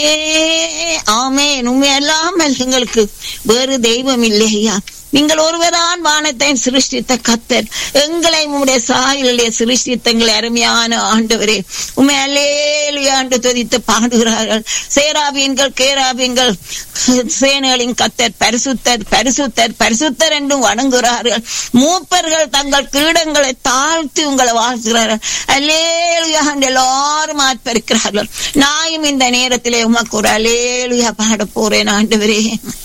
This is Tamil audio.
ஆமேன் உண்மை அல்லாமல் எங்களுக்கு வேறு தெய்வம் இல்லையா நீங்கள் ஒருவர்தான் வானத்தை சிருஷ்டித்த கத்தர் எங்களை உங்களுடைய சாயலிலே சிருஷ்டித்த எங்களை அருமையான ஆண்டவரே உண்மையிலே ஆண்டு துதித்து பாடுகிறார்கள் சேராபீன்கள் கேராபீன்கள் சேனைகளின் கத்தர் பரிசுத்தர் பரிசுத்தர் பரிசுத்தர் என்றும் வணங்குகிறார்கள் மூப்பர்கள் தங்கள் கிரீடங்களை தாழ்த்தி உங்களை வாழ்த்துகிறார்கள் அலேலுயா என்று எல்லாரும் ஆத்பரிக்கிறார்கள் நாயும் இந்த நேரத்திலே உமக்கு ஒரு அலேலுயா பாட போறேன் ஆண்டவரே